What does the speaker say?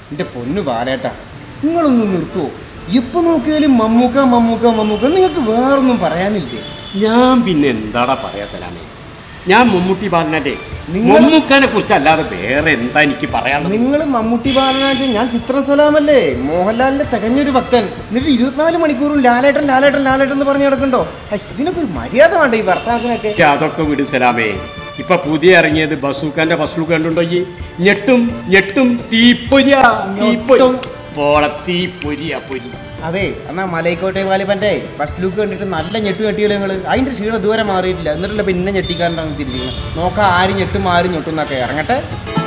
എൻ്റെ പൊന്നു ബാലേട്ടാ നിങ്ങളൊന്ന് നിർത്തുവോ എപ്പോ നോക്കിയാലും മമ്മൂക്ക മമ്മൂക്ക മമ്മൂക്ക നിങ്ങൾക്ക് വേറൊന്നും പറയാനില്ലേ ഞാൻ പിന്നെ എന്താടാ പറയാ സലാമേ ഞാൻ മമ്മൂട്ടി ബാലനല്ലേ നിങ്ങൾ- മമ്മൂക്കാനെ കുറിച്ച് അല്ലാതെ വേറെ എന്താ എനിക്ക് പറയാനുള്ളത് നിങ്ങൾ മമ്മൂട്ടി ബാലനാച്ച ഞാൻ ചിത്രം സലാമല്ലേ മോഹൻലാലിന്റെ തികഞ്ഞൊരു ഭക്തൻ എന്നിട്ട് ഇരുപത്തിനാല് മണിക്കൂറും ലാലേട്ടൻ ലാലേട്ടൻ ലാലേട്ടൻ എന്ന് പറഞ്ഞു കിടക്കണ്ടോ ഐ, ഇതിനൊക്കെ ഒരു മര്യാദ വേണ്ട ഈ വർത്തമാനത്തിനൊക്കെ എനിക്ക് അതൊക്കെ വിട് സലാമേ ഇപ്പൊ പുതിയ ഇറങ്ങിയത് ബസൂക്കാന്റെ ബസ്ലു കണ്ടുണ്ടോ ഈ ഞെട്ടും ഞെട്ടും തീപ്പൊരിയ തീപ്പൊരി ഞൊട്ടും. പോള തീപ്പൊരിയ പൊരി അതെ എന്നാ മലൈക്കോട്ടെ വാലിപ്പന്റെ ഫസ്റ്റ് ലുക്ക് കണ്ടിട്ട് നല്ല ഞെട്ട് കെട്ടിയല്ലോ നിങ്ങൾ അതിന്റെ ക്ഷീണം ഇതുവരെ മാറിയിട്ടില്ല എന്നിട്ടല്ല പിന്നെ ഞെട്ടിക്കാണ്ടാണ് തിരിച്ചിരിക്കുന്നത് നോക്കാം ആര് ഞെട്ടും ആര് ഞെട്ടും എന്നൊക്കെ ഇറങ്ങട്ടെ